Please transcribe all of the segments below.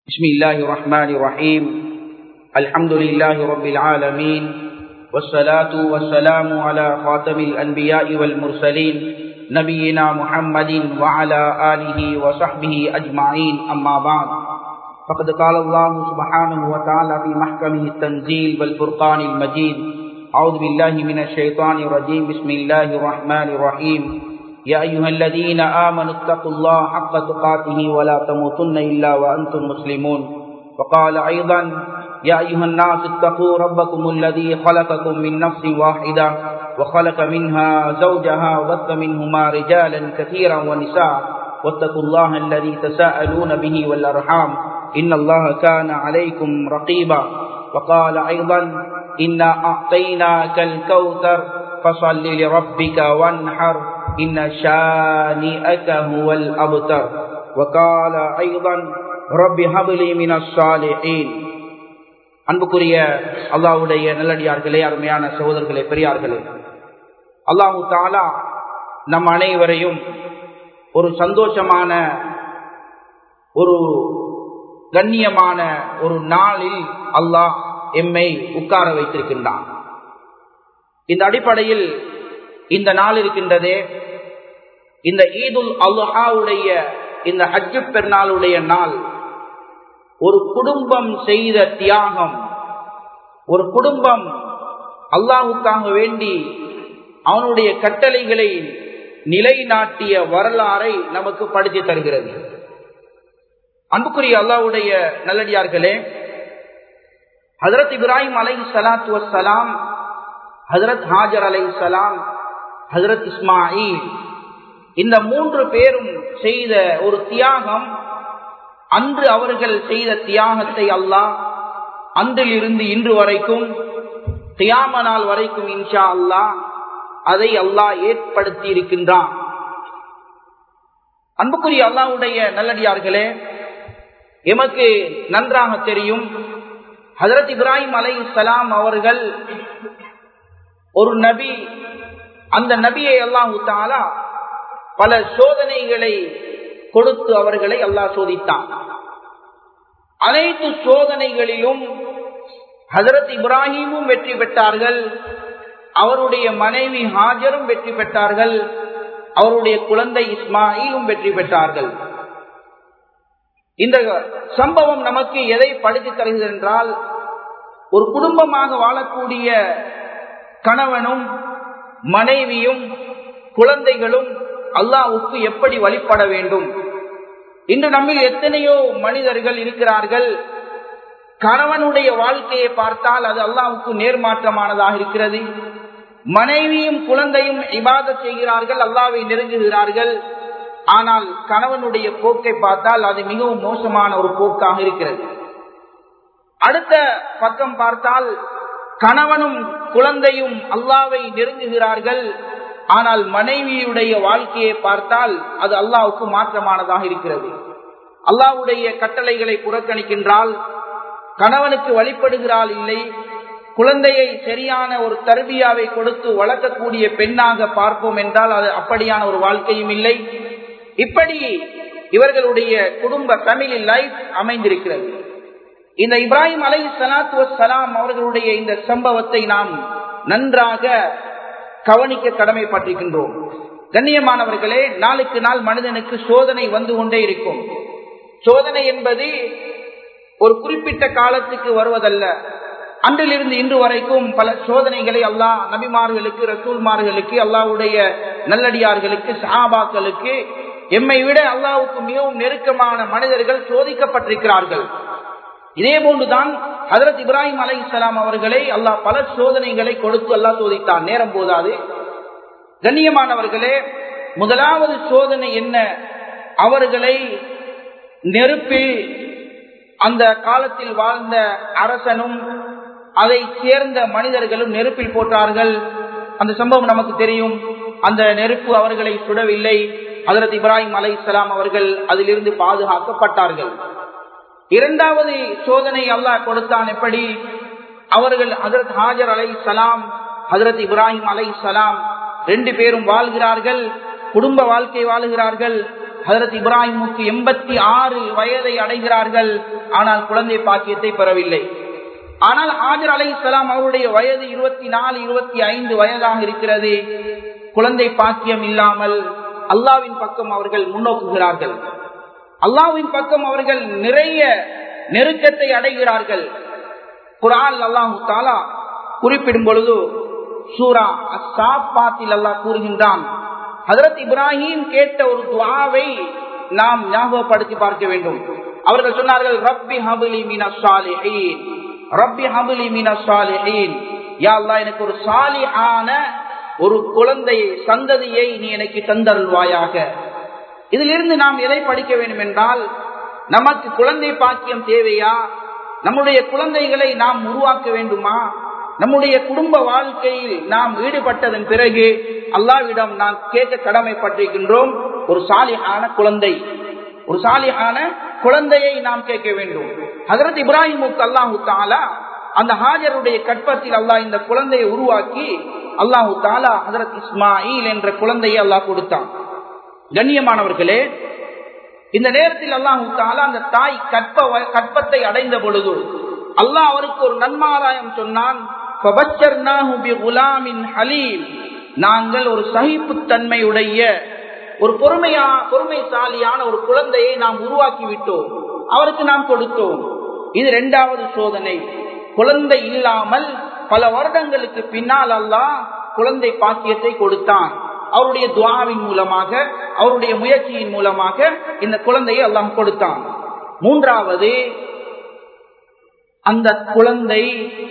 بسم الله الرحمن الرحيم الحمد لله رب العالمين والصلاة والسلام على خاتم الأنبياء والمرسلين نبينا محمد وعلى آله وصحبه أجمعين أما بعد فقد قال الله سبحانه وتعالى في محكمه التنزيل والفرقان المجيد أعوذ بالله من الشيطان الرجيم بسم الله الرحمن الرحيم يا أيها الذين آمنوا اتقوا الله حق تقاته ولا تموتن إلا وأنتم مسلمون وقال أيضا يا أيها الناس اتقوا ربكم الذي خلقكم من نفس واحدة وخلق منها زوجها وبث منهما رجالا كثيرا ونساء واتقوا الله الذي تساءلون به والأرحام إن الله كان عليكم رقيبا وقال أيضا إنا أعطيناك الكوثر فصل لربك وانحر إن شانئك هو الأبتر وقال أيضا رب هب لي من الصالحين அன்புக்குரிய அல்லாவுடைய நல்லடியார்களே அருமையான சகோதரர்களே பெரியார்களே அல்லாஹு தாலா நம் அனைவரையும் ஒரு சந்தோஷமான ஒரு கண்ணியமான ஒரு நாளில் அல்லாஹ் எம்மை உட்கார வைத்திருக்கின்றான் இந்த அடிப்படையில் இந்த நாள் இருக்கின்றதே இந்த ஈதுல் அல்ஹாவுடைய இந்த ஹஜ்ஜு பெருநாளுடைய நாள் ஒரு குடும்பம் செய்த தியாகம் ஒரு குடும்பம் அல்லாஹுக்காக வேண்டி அவனுடைய கட்டளைகளை நிலைநாட்டிய வரலாறை நமக்கு படித்து தருகிறது அன்புக்குரிய அல்லாவுடைய நல்லடியார்களே ஹசரத் இப்ராஹிம் அலை சலாத்து வசலாம் ஹசரத் ஹாஜர் அலை சலாம் ஹசரத் இஸ்மாயில் இந்த மூன்று பேரும் செய்த ஒரு தியாகம் அன்று அவர்கள் செய்த தியாகத்தை அல்லாஹ் அன்றில் இருந்து இன்று வரைக்கும் தியாம நாள் வரைக்கும் இன்ஷா அல்லாஹ் அதை அல்லாஹ் ஏற்படுத்தி இருக்கின்றான் அன்புக்குரிய அல்லாவுடைய நல்லடியார்களே எமக்கு நன்றாக தெரியும் ஹசரத் இப்ராஹிம் அலை சலாம் அவர்கள் ஒரு நபி அந்த நபியை அல்லாஹு தாலா பல சோதனைகளை கொடுத்து அவர்களை அல்லாஹ் சோதித்தான் அனைத்து சோதனைகளிலும் ஹசரத் இப்ராஹிமும் வெற்றி பெற்றார்கள் அவருடைய மனைவி ஹாஜரும் வெற்றி பெற்றார்கள் அவருடைய குழந்தை இஸ்மாயிலும் வெற்றி பெற்றார்கள் இந்த சம்பவம் நமக்கு எதை படித்து தருகிறது என்றால் ஒரு குடும்பமாக வாழக்கூடிய கணவனும் மனைவியும் குழந்தைகளும் அல்லாவுக்கு எப்படி வழிபட வேண்டும் இன்று நம்மில் எத்தனையோ மனிதர்கள் இருக்கிறார்கள் கணவனுடைய வாழ்க்கையை பார்த்தால் அது அல்லாவுக்கு நேர்மாற்றமானதாக இருக்கிறது மனைவியும் குழந்தையும் இபாத செய்கிறார்கள் அல்லாவை நெருங்குகிறார்கள் ஆனால் கணவனுடைய போக்கை பார்த்தால் அது மிகவும் மோசமான ஒரு போக்காக இருக்கிறது அடுத்த பக்கம் பார்த்தால் கணவனும் குழந்தையும் அல்லாவை நெருங்குகிறார்கள் ஆனால் மனைவியுடைய வாழ்க்கையை பார்த்தால் அது அல்லாவுக்கு மாற்றமானதாக இருக்கிறது அல்லாவுடைய கட்டளைகளை புறக்கணிக்கின்றால் கணவனுக்கு வழிபடுகிறாள் இல்லை குழந்தையை சரியான ஒரு தர்பியாவை கொடுத்து வளர்க்கக்கூடிய பெண்ணாக பார்ப்போம் என்றால் அது அப்படியான ஒரு வாழ்க்கையும் இல்லை இப்படி இவர்களுடைய குடும்ப தமிழில் லைஃப் அமைந்திருக்கிறது இந்த இப்ராஹிம் அலை சலாத்து வலாம் அவர்களுடைய இந்த சம்பவத்தை நாம் நன்றாக கவனிக்க கடமைப்பட்டிருக்கின்றோம் கண்ணியமானவர்களே நாளுக்கு நாள் மனிதனுக்கு சோதனை வந்து கொண்டே இருக்கும் சோதனை என்பது ஒரு குறிப்பிட்ட காலத்துக்கு வருவதல்ல அன்றிலிருந்து இன்று வரைக்கும் பல சோதனைகளை அல்லாஹ் நபிமார்களுக்கு ரசூல்மார்களுக்கு அல்லாவுடைய நல்லடியார்களுக்கு சாபாக்களுக்கு எம்மை விட அல்லாவுக்கு மிகவும் நெருக்கமான மனிதர்கள் சோதிக்கப்பட்டிருக்கிறார்கள் இதே போன்றுதான் ஹதரத் இப்ராஹிம் அலை இஸ்லாம் அவர்களை அல்லாஹ் பல சோதனைகளை கொடுத்து அல்லாஹ் சோதித்தான் நேரம் போதாது கண்ணியமானவர்களே முதலாவது சோதனை என்ன அவர்களை நெருப்பில் அந்த காலத்தில் வாழ்ந்த அரசனும் அதை சேர்ந்த மனிதர்களும் நெருப்பில் போட்டார்கள் அந்த சம்பவம் நமக்கு தெரியும் அந்த நெருப்பு அவர்களை சுடவில்லை ஹதரத் இப்ராஹிம் அலை இஸ்லாம் அவர்கள் அதிலிருந்து பாதுகாக்கப்பட்டார்கள் இரண்டாவது சோதனை அல்லாஹ் கொடுத்தான் எப்படி அவர்கள் ஹசரத் ஹாஜர் அலை சலாம் ஹசரத் இப்ராஹிம் அலை சலாம் ரெண்டு பேரும் வாழ்கிறார்கள் குடும்ப வாழ்க்கை வாழுகிறார்கள் ஹதரத் இப்ராஹிமுக்கு எண்பத்தி ஆறு வயதை அடைகிறார்கள் ஆனால் குழந்தை பாக்கியத்தை பெறவில்லை ஆனால் ஆஜர் அலை இஸ்லாம் அவருடைய வயது இருபத்தி நாலு இருபத்தி ஐந்து வயதாக இருக்கிறது குழந்தை பாக்கியம் இல்லாமல் அல்லாவின் பக்கம் அவர்கள் முன்னோக்குகிறார்கள் அல்லாவின் பக்கம் அவர்கள் நிறைய நெருக்கத்தை அடைகிறார்கள் குரான் அல்லாஹு தாலா குறிப்பிடும் பொழுது சூரா அசாபாத்தில் அல்லாஹ் கூறுகின்றான் ஹதரத் இப்ராஹிம் கேட்ட ஒரு துவாவை நாம் ஞாபகப்படுத்தி பார்க்க வேண்டும் அவர்கள் சொன்னார்கள் ரப்பி ஹபுலி மீன சாலிஹீன் ரப்பி ஹபுலி மீன சாலிஹீன் யா அல்லாஹ் எனக்கு ஒரு சாலிஹான ஒரு குழந்தையை சந்ததியை நீ எனக்கு தந்தருள்வாயாக இதிலிருந்து நாம் எதை படிக்க வேண்டும் என்றால் நமக்கு குழந்தை பாக்கியம் தேவையா நம்முடைய குழந்தைகளை நாம் உருவாக்க வேண்டுமா நம்முடைய குடும்ப வாழ்க்கையில் நாம் ஈடுபட்டதன் பிறகு அல்லாவிடம் நாம் கேட்க கடமைப்பட்டிருக்கின்றோம் ஒரு சாலியான குழந்தை ஒரு சாலியான குழந்தையை நாம் கேட்க வேண்டும் ஹசரத் இப்ராஹிமுக்கு அல்லாஹு தாலா அந்த ஹாஜருடைய கற்பத்தில் அல்லாஹ் இந்த குழந்தையை உருவாக்கி அல்லாஹு தாலா ஹசரத் இஸ்மாயில் என்ற குழந்தையை அல்லாஹ் கொடுத்தான் கண்ணியமானவர்களே இந்த நேரத்தில் அல்லாஹு தாலா அந்த தாய் கற்ப கற்பத்தை அடைந்த பொழுது அல்லாஹ் அவருக்கு ஒரு நன்மாராயம் சொன்னான் நாங்கள் ஒரு சகிப்புத்தன்மையுடைய ஒரு பொறுமையா பொறுமைசாலியான ஒரு குழந்தையை நாம் உருவாக்கி விட்டோம் அவருக்கு நாம் கொடுத்தோம் இது இரண்டாவது சோதனை குழந்தை இல்லாமல் பல வருடங்களுக்கு பின்னால் அல்லாஹ் குழந்தை பாக்கியத்தை கொடுத்தான் அவருடைய துவாவின் மூலமாக அவருடைய முயற்சியின் மூலமாக இந்த குழந்தையை அல்லாஹ் கொடுத்தான் மூன்றாவது அந்த குழந்தை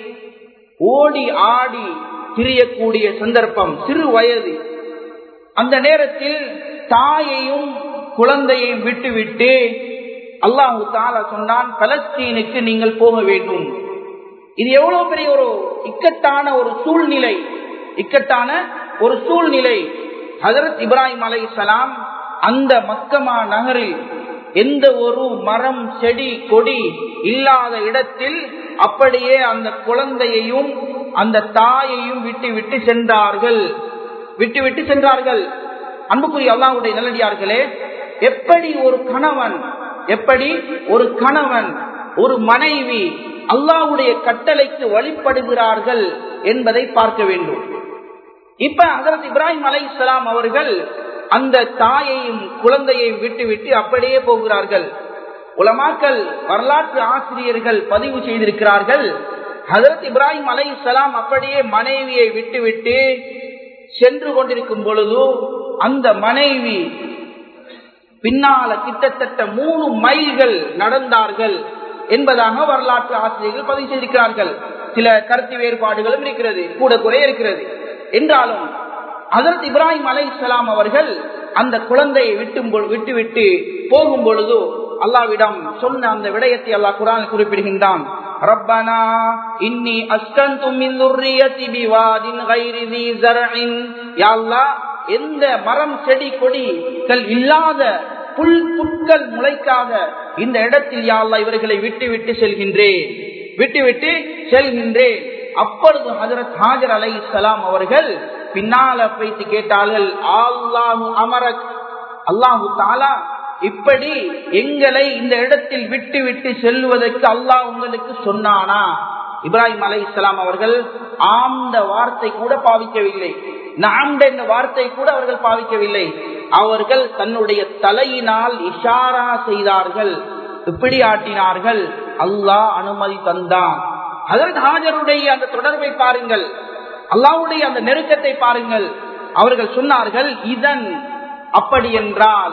ஓடி ஆடி திரியக்கூடிய சந்தர்ப்பம் சிறு வயது அந்த நேரத்தில் தாயையும் குழந்தையையும் விட்டுவிட்டு அல்லாஹு தாலா சொன்னான் பலஸ்தீனுக்கு நீங்கள் போக வேண்டும் இது எவ்வளவு பெரிய ஒரு இக்கட்டான ஒரு சூழ்நிலை இக்கட்டான ஒரு சூழ்நிலை ஹசரத் இப்ராஹிம் அலை சலாம் அந்த மக்கமா நகரில் எந்த ஒரு மரம் செடி கொடி இல்லாத இடத்தில் அப்படியே அந்த குழந்தையையும் அந்த தாயையும் விட்டு விட்டு சென்றார்கள் விட்டு விட்டு சென்றார்கள் அன்புக்குரிய அல்லாவுடைய நல்லடியார்களே எப்படி ஒரு கணவன் எப்படி ஒரு கணவன் ஒரு மனைவி அல்லாவுடைய கட்டளைக்கு வழிபடுகிறார்கள் என்பதை பார்க்க வேண்டும் இப்ப ஹசரத் இப்ராஹிம் அலை இஸ்லாம் அவர்கள் அந்த தாயையும் குழந்தையையும் விட்டு விட்டு அப்படியே போகிறார்கள் உலமாக்கல் வரலாற்று ஆசிரியர்கள் பதிவு செய்திருக்கிறார்கள் ஹசரத் இப்ராஹிம் அலை இஸ்லாம் அப்படியே மனைவியை விட்டு விட்டு சென்று கொண்டிருக்கும் பொழுது அந்த மனைவி பின்னால கிட்டத்தட்ட மூணு மைல்கள் நடந்தார்கள் என்பதாக வரலாற்று ஆசிரியர்கள் பதிவு செய்திருக்கிறார்கள் சில கருத்து வேறுபாடுகளும் இருக்கிறது கூட குறை இருக்கிறது என்றாலும் அதற்கு இப்ராஹிம் அலை இஸ்லாம் அவர்கள் அந்த குழந்தையை விட்டு விட்டு விட்டு போகும் பொழுது அல்லாவிடம் சொன்ன அந்த விடயத்தை அல்லாஹ் குரான் குறிப்பிடுகின்றான் ربنا إني أسكنت من ذريتي بواد غير ذي زرع يا الله எந்த மரம் செடி கொடிகள் இல்லாத புல் புட்கள் முளைக்காத இந்த இடத்தில் யாழ்லா இவர்களை விட்டு விட்டு செல்கின்றேன் விட்டு விட்டு செல்கின்றேன் அப்பொழுது ஹசரத் ஹாஜர் அலை இஸ்லாம் அவர்கள் பின்னால பேசி கேட்டார்கள் அல்லாஹு அமரக் அல்லாஹு தாலா இப்படி எங்களை இந்த இடத்தில் விட்டு விட்டு செல்வதற்கு அல்லாஹ் உங்களுக்கு சொன்னானா இப்ராஹிம் அலை இஸ்லாம் அவர்கள் ஆம்ந்த வார்த்தை கூட பாவிக்கவில்லை நாம்ட என்ற வார்த்தை கூட அவர்கள் பாவிக்கவில்லை அவர்கள் தன்னுடைய தலையினால் இஷாரா செய்தார்கள் இப்படி ஆட்டினார்கள் அல்லாஹ் அனுமதி தந்தான் அதற்கு ஹாஜருடைய அந்த தொடர்பை பாருங்கள் அல்லாவுடைய அந்த நெருக்கத்தை பாருங்கள் அவர்கள் சொன்னார்கள் இதன் அப்படி என்றால்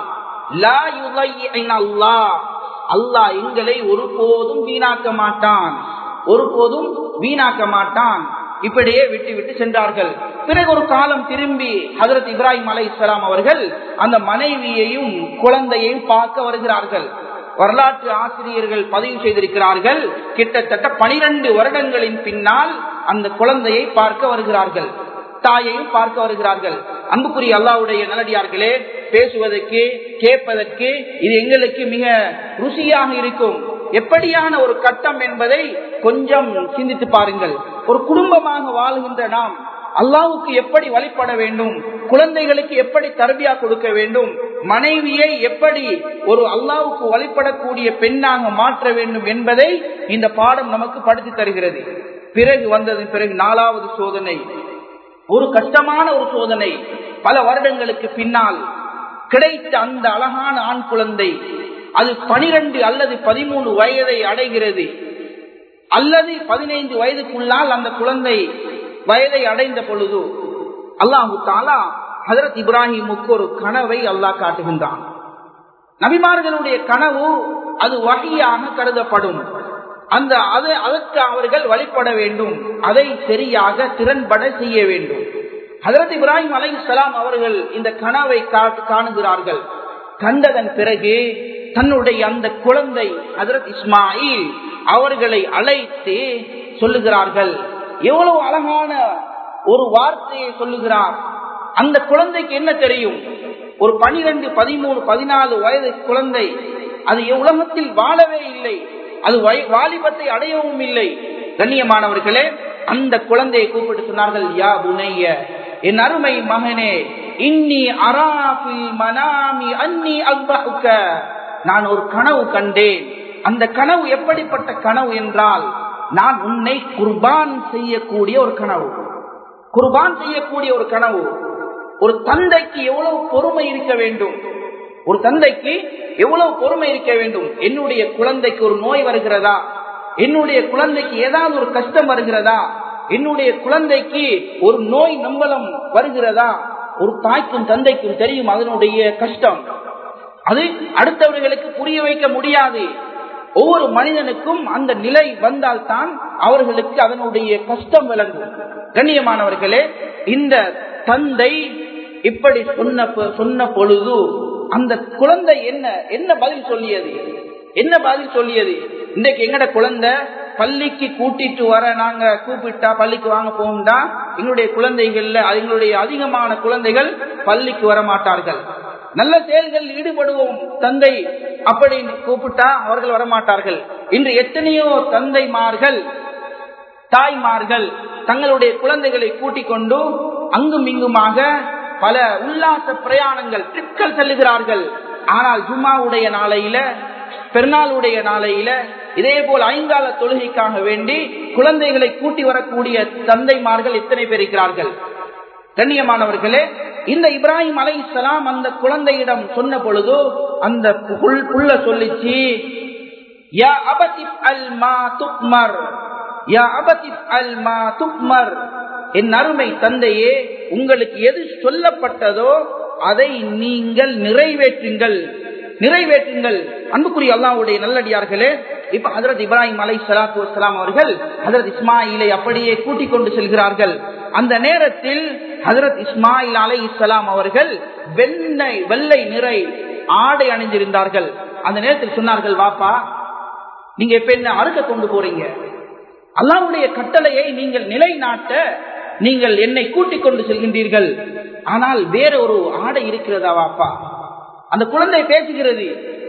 அல்லாஹ் எங்களை ஒருபோதும் வீணாக்க மாட்டான் ஒருபோதும் வீணாக்க மாட்டான் இப்படியே விட்டு விட்டு சென்றார்கள் பிறகு ஒரு காலம் திரும்பி ஹசரத் இப்ராஹிம் அலை இஸ்லாம் அவர்கள் அந்த மனைவியையும் குழந்தையையும் பார்க்க வருகிறார்கள் வரலாற்று ஆசிரியர்கள் பதிவு செய்திருக்கிறார்கள் கிட்டத்தட்ட பனிரெண்டு வருடங்களின் பின்னால் அந்த குழந்தையை பார்க்க வருகிறார்கள் தாயையும் பார்க்க வருகிறார்கள் அன்புக்குரிய அல்லாவுடைய நல்லடியார்களே பேசுவதற்கு கேட்பதற்கு இது எங்களுக்கு மிக ருசியாக இருக்கும் எப்படியான ஒரு கட்டம் என்பதை கொஞ்சம் சிந்தித்து பாருங்கள் ஒரு குடும்பமாக வாழ்கின்ற நாம் அல்லாவுக்கு எப்படி வழிபட வேண்டும் குழந்தைகளுக்கு எப்படி தரபியா கொடுக்க வேண்டும் மனைவியை எப்படி ஒரு அல்லாவுக்கு வழிபடக்கூடிய பெண்ணாக மாற்ற வேண்டும் என்பதை இந்த பாடம் நமக்கு படுத்தி தருகிறது பிறகு வந்தது பிறகு நாலாவது சோதனை ஒரு கஷ்டமான ஒரு சோதனை பல வருடங்களுக்கு பின்னால் கிடைத்த அந்த அழகான ஆண் குழந்தை அது பனிரெண்டு அல்லது பதிமூணு வயதை அடைகிறது அல்லது பதினைந்து வயதுக்குள்ளால் அந்த குழந்தை வயதை அடைந்த பொழுது அல்லாஹு தாலா ஹதரத் இப்ராஹிமுக்கு ஒரு கனவை அல்லாஹ் காட்டுகின்றான் நபிமார்களுடைய கனவு அது வகையாக கருதப்படும் அந்த அது அதற்கு அவர்கள் வழிபட வேண்டும் அதை சரியாக திறன்பட செய்ய வேண்டும் ஹதரத் இப்ராஹிம் அலை சலாம் அவர்கள் இந்த கனவை காணுகிறார்கள் கண்டதன் பிறகு தன்னுடைய அந்த குழந்தை ஹதரத் இஸ்மாயில் அவர்களை அழைத்து சொல்லுகிறார்கள் எவ்வளவு அழகான ஒரு வார்த்தையை சொல்லுகிறார் அந்த குழந்தைக்கு என்ன தெரியும் ஒரு பனிரெண்டு பதிமூணு பதினாலு வயது குழந்தை அது உலகத்தில் வாழவே இல்லை அது வாலிபத்தை அடையவும் இல்லை கண்ணியமானவர்களே அந்த குழந்தையை கூப்பிட்டு சொன்னார்கள் யா புனைய என் அருமை மகனே இன்னி அராபில் மனாமி அன்னி அல்பஹுக்க நான் ஒரு கனவு கண்டேன் அந்த கனவு எப்படிப்பட்ட கனவு என்றால் நான் உன்னை குர்பான் செய்யக்கூடிய ஒரு கனவு குர்பான் செய்யக்கூடிய ஒரு கனவு ஒரு தந்தைக்கு எவ்வளவு பொறுமை இருக்க வேண்டும் ஒரு தந்தைக்கு எவ்வளவு பொறுமை இருக்க வேண்டும் என்னுடைய குழந்தைக்கு ஒரு நோய் வருகிறதா என்னுடைய குழந்தைக்கு ஏதாவது ஒரு கஷ்டம் வருகிறதா என்னுடைய குழந்தைக்கு ஒரு நோய் நம்பலம் வருகிறதா ஒரு தாய்க்கும் தந்தைக்கும் தெரியும் அதனுடைய கஷ்டம் அது அடுத்தவர்களுக்கு புரிய வைக்க முடியாது ஒவ்வொரு மனிதனுக்கும் அந்த நிலை வந்தால்தான் அவர்களுக்கு அதனுடைய கஷ்டம் விளங்கும் கண்ணியமானவர்களே இந்த தந்தை இப்படி சொன்ன சொன்ன பொழுது அந்த குழந்தை என்ன என்ன பதில் சொல்லியது என்ன பதில் சொல்லியது இன்றைக்கு எங்கட குழந்தை பள்ளிக்கு கூட்டிட்டு வர நாங்க கூப்பிட்டா பள்ளிக்கு வாங்க போகும்டா எங்களுடைய குழந்தைகள்ல எங்களுடைய அதிகமான குழந்தைகள் பள்ளிக்கு வர மாட்டார்கள் நல்ல செயல்கள் ஈடுபடுவோம் தந்தை அப்படி கூப்பிட்டா அவர்கள் வரமாட்டார்கள் இன்று எத்தனையோ தந்தைமார்கள் தாய்மார்கள் தங்களுடைய குழந்தைகளை கூட்டிக் கொண்டு அங்கும் இங்குமாக பல உல்லாச பிரயாணங்கள் ட்ரிப்கள் செல்லுகிறார்கள் ஆனால் ஜும்மாவுடைய நாளையில பெருநாளுடைய நாளையில இதே போல் ஐங்கால தொழுகைக்காக வேண்டி குழந்தைகளை கூட்டி வரக்கூடிய தந்தைமார்கள் எத்தனை பேர் இருக்கிறார்கள் கண்ணியமானவர்களே இந்த இப்ராஹிம் அலை இஸ்லாம் அந்த குழந்தையிடம் சொன்ன பொழுது அந்த புள்ள சொல்லிச்சு யா அபதிப் அல் மா துக்மர் யா அபதிப் அல் மா துக்மர் என் அருமை தந்தையே உங்களுக்கு எது சொல்லப்பட்டதோ அதை நீங்கள் நிறைவேற்றுங்கள் நிறைவேற்றுங்கள் அன்புக்குரிய அல்லாவுடைய நல்லடியார்களே இப்ப ஹசரத் இப்ராஹிம் அலை சலாத்து வலாம் அவர்கள் ஹசரத் இஸ்மாயிலை அப்படியே கூட்டிக் கொண்டு செல்கிறார்கள் அந்த நேரத்தில் ஹசரத் இஸ்மாயில் அலை இஸ்லாம் அவர்கள் வெண்ணை வெள்ளை நிறை ஆடை அணிந்திருந்தார்கள் அந்த நேரத்தில் சொன்னார்கள் வாப்பா நீங்க இப்ப என்ன அறுக்க கொண்டு போறீங்க அல்லாவுடைய கட்டளையை நீங்கள் நிலைநாட்ட நீங்கள் என்னை கூட்டிக் கொண்டு செல்கின்றீர்கள் ஆனால் வேற ஒரு ஆடை இருக்கிறதா வாப்பா அந்த குழந்தை பேசுகிறது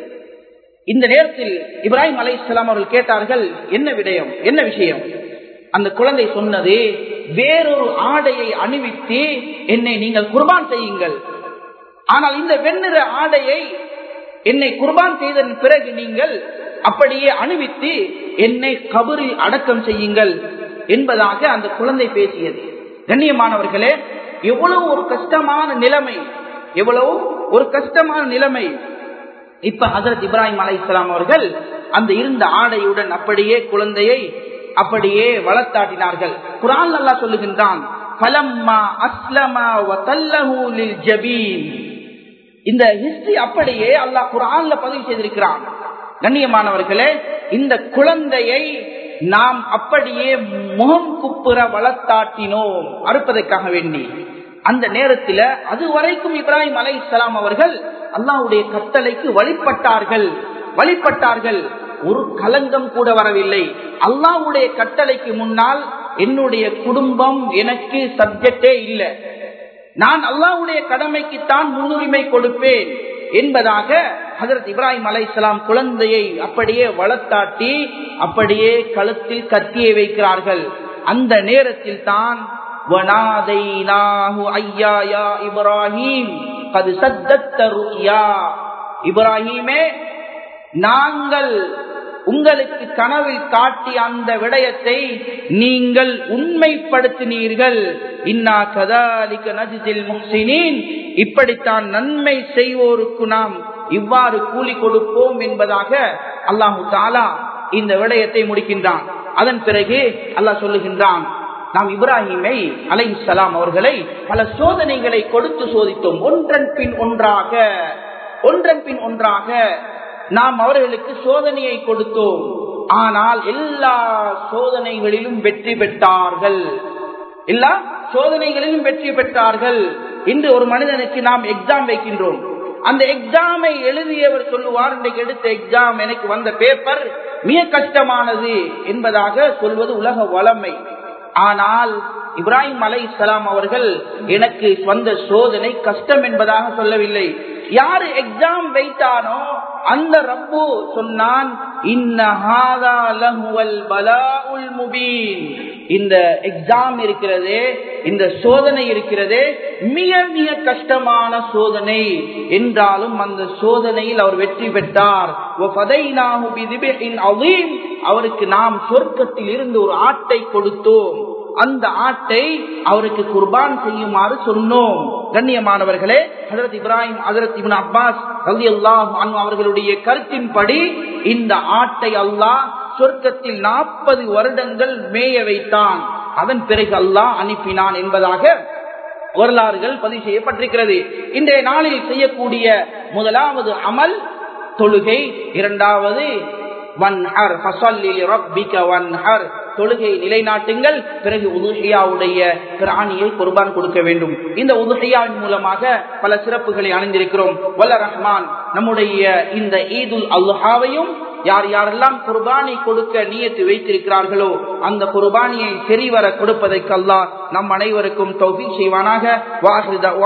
இந்த நேரத்தில் இப்ராஹிம் அலை இஸ்லாம் அவர்கள் கேட்டார்கள் என்ன விடயம் என்ன விஷயம் அந்த குழந்தை சொன்னது வேறொரு ஆடையை அணிவித்து என்னை நீங்கள் குர்பான் செய்யுங்கள் ஆனால் இந்த வெண்ணிற ஆடையை என்னை குர்பான் செய்ததன் பிறகு நீங்கள் அப்படியே அணிவித்து என்னை கபரில் அடக்கம் செய்யுங்கள் என்பதாக அந்த குழந்தை பேசியது கண்ணியமானவர்களே எவ்வளவு ஒரு கஷ்டமான நிலைமை எவ்வளவு ஒரு கஷ்டமான நிலைமை இப்ப ஹசரத் இப்ராஹிம் அலை இஸ்லாம் அவர்கள் அந்த இருந்த ஆடையுடன் அப்படியே குழந்தையை அப்படியே வளர்த்தாட்டினார்கள் குரான் நல்லா சொல்லுகின்றான் இந்த ஹிஸ்டரி அப்படியே அல்லாஹ் குரான்ல பதிவு செய்திருக்கிறான் கண்ணியமானவர்களே இந்த குழந்தையை நாம் அப்படியே முகம் குப்புற வளர்த்தாட்டினோம் அறுப்பதற்காக வேண்டி அந்த நேரத்தில் அது வரைக்கும் இப்ராஹிம் அலை இஸ்லாம் அவர்கள் அல்லாவுடைய கட்டளைக்கு வழிபட்டார்கள் வழிபட்டார்கள் ஒரு கலங்கம் கூட வரவில்லை அல்லாவுடைய கட்டளைக்கு முன்னால் என்னுடைய குடும்பம் எனக்கு சப்ஜெக்டே இல்லை நான் அல்லாவுடைய கடமைக்குத்தான் முன்னுரிமை கொடுப்பேன் என்பதாக ஹசரத் இப்ராஹிம் அலை இஸ்லாம் குழந்தையை அப்படியே வளர்த்தாட்டி அப்படியே கழுத்தில் கத்தியை வைக்கிறார்கள் அந்த நேரத்தில் தான் இப்ராஹிம் கது சத்தத்த ருயா இப்ராஹிமே நாங்கள் உங்களுக்கு கனவில் காட்டிய அந்த விடயத்தை நீங்கள் உண்மைப்படுத்தினீர்கள் இன்னா கதாலிக்க நஜிதில் முஹ்சினீன் இப்படித்தான் நன்மை செய்வோருக்கு நாம் இவ்வாறு கூலி கொடுப்போம் என்பதாக அல்லாஹு தாலா இந்த விடயத்தை முடிக்கின்றான் அதன் பிறகு அல்லாஹ் சொல்லுகின்றான் நாம் இப்ராஹிமை அலை சலாம் அவர்களை பல சோதனைகளை கொடுத்து சோதித்தோம் ஒன்றன் பின் ஒன்றாக ஒன்றன் பின் ஒன்றாக நாம் அவர்களுக்கு சோதனையை கொடுத்தோம் ஆனால் எல்லா சோதனைகளிலும் வெற்றி பெற்றார்கள் எல்லா சோதனைகளிலும் வெற்றி பெற்றார்கள் இன்று ஒரு மனிதனுக்கு நாம் எக்ஸாம் வைக்கின்றோம் அந்த எக்ஸாமை எழுதியவர் சொல்லுவார் இன்றைக்கு எடுத்த எக்ஸாம் எனக்கு வந்த பேப்பர் மிக கஷ்டமானது என்பதாக சொல்வது உலக வளமை ஆனால் இப்ராஹிம் அலை இஸ்லாம் அவர்கள் எனக்கு வந்த சோதனை கஷ்டம் என்பதாக சொல்லவில்லை யாரு எக்ஸாம் வைத்தானோ அந்த ரப்பு சொன்னான் இந்த எக்ஸாம் இருக்கிறதே இந்த சோதனை இருக்கிறதே மிக மிக கஷ்டமான சோதனை என்றாலும் அந்த சோதனையில் அவர் வெற்றி பெற்றார் அவருக்கு நாம் சொர்க்கத்தில் இருந்து ஒரு ஆட்டை கொடுத்தோம் அந்த ஆட்டை அவருக்கு குர்பான் செய்யுமாறு சொன்னோம் கண்ணியமானவர்களே ஹசரத் இப்ராஹிம் ஹசரத் இபின் அப்பாஸ் ரவி அல்லாஹ் அவர்களுடைய கருத்தின்படி இந்த ஆட்டை அல்லாஹ் சொர்க்கத்தில் நாற்பது வருடங்கள் மேய வைத்தான் அதன் பிறகு அல்லாஹ் அனுப்பினான் என்பதாக வரலாறுகள் பதிவு செய்யப்பட்டிருக்கிறது இன்றைய நாளில் செய்யக்கூடிய முதலாவது அமல் தொழுகை இரண்டாவது வன்ஹர் ரப்பிக வன்ஹர் தொழுகை நிலைநாட்டுங்கள் பிறகு உதுஹியாவுடைய பிராணியை குர்பான் கொடுக்க வேண்டும் இந்த உதுஹியாவின் மூலமாக பல சிறப்புகளை அணிந்திருக்கிறோம் வல்ல ரஹ்மான் நம்முடைய இந்த ஈதுல் அல்ஹாவையும் யார் யாரெல்லாம் குர்பானி கொடுக்க நியத்து வைத்திருக்கிறார்களோ அந்த குர்பானியை சரிவர கொடுப்பதற்கல்லா நம் அனைவருக்கும் தௌஃபீக் செய்வானாக வாஹித